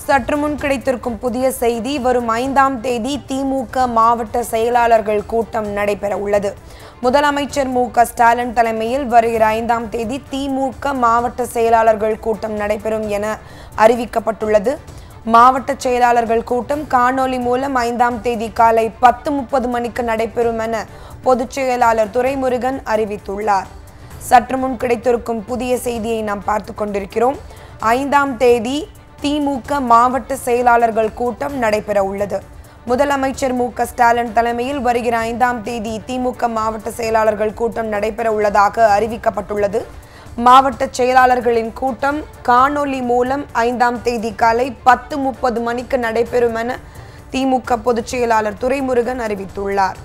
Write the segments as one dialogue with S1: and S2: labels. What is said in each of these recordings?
S1: சற்று முன் கிடைத்திருக்கும் புதிய செய்தி வரும் ஐந்தாம் தேதி திமுக மாவட்ட செயலாளர்கள் கூட்டம் நடைபெற உள்ளது முதலமைச்சர் மு க ஸ்டாலின் தலைமையில் வருகிற ஐந்தாம் தேதி திமுக மாவட்ட செயலாளர்கள் கூட்டம் நடைபெறும் என அறிவிக்கப்பட்டுள்ளது மாவட்ட செயலாளர்கள் கூட்டம் காணொலி மூலம் ஐந்தாம் தேதி காலை பத்து முப்பது மணிக்கு நடைபெறும் என பொதுச் செயலாளர் துரைமுருகன் அறிவித்துள்ளார் சற்று முன் கிடைத்திருக்கும் புதிய செய்தியை நாம் பார்த்து கொண்டிருக்கிறோம் ஐந்தாம் தேதி திமுக மாவட்ட செயலாளர்கள் கூட்டம் நடைபெற உள்ளது முதலமைச்சர் மு க ஸ்டாலின் தலைமையில் வருகிற ஐந்தாம் தேதி திமுக மாவட்ட செயலாளர்கள் கூட்டம் நடைபெற உள்ளதாக அறிவிக்கப்பட்டுள்ளது மாவட்ட செயலாளர்களின் கூட்டம் காணொலி மூலம் ஐந்தாம் தேதி காலை பத்து முப்பது மணிக்கு நடைபெறும் என திமுக பொதுச் செயலாளர் துரைமுருகன் அறிவித்துள்ளார்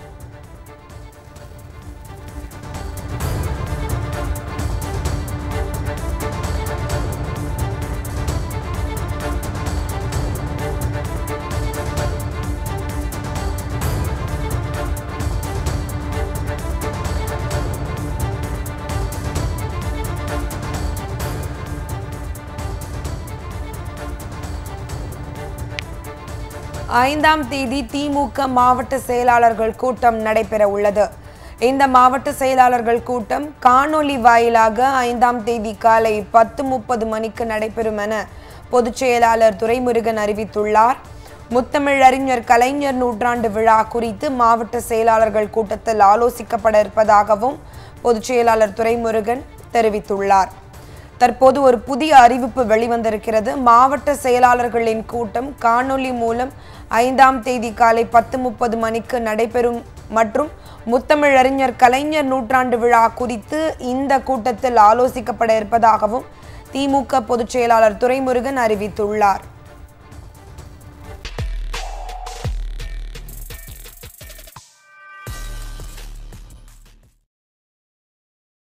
S1: ஐந்தாம் தேதி திமுக மாவட்ட செயலாளர்கள் கூட்டம் நடைபெற உள்ளது இந்த மாவட்ட செயலாளர்கள் கூட்டம் காணொலி வாயிலாக ஐந்தாம் தேதி காலை பத்து முப்பது மணிக்கு நடைபெறும் என பொதுச் செயலாளர் துரைமுருகன் அறிவித்துள்ளார் முத்தமிழறிஞர் கலைஞர் நூற்றாண்டு விழா குறித்து மாவட்ட செயலாளர்கள் கூட்டத்தில் ஆலோசிக்கப்பட இருப்பதாகவும் பொதுச் செயலாளர் துரைமுருகன் தெரிவித்துள்ளார் தற்போது ஒரு புதிய அறிவிப்பு வெளிவந்திருக்கிறது மாவட்ட செயலாளர்களின் கூட்டம் காணொலி மூலம் ஐந்தாம் தேதி காலை பத்து முப்பது மணிக்கு நடைபெறும் மற்றும் முத்தமிழறிஞர் கலைஞர் நூற்றாண்டு விழா குறித்து இந்த கூட்டத்தில் ஆலோசிக்கப்பட இருப்பதாகவும் திமுக பொதுச் செயலாளர் துரைமுருகன் அறிவித்துள்ளார்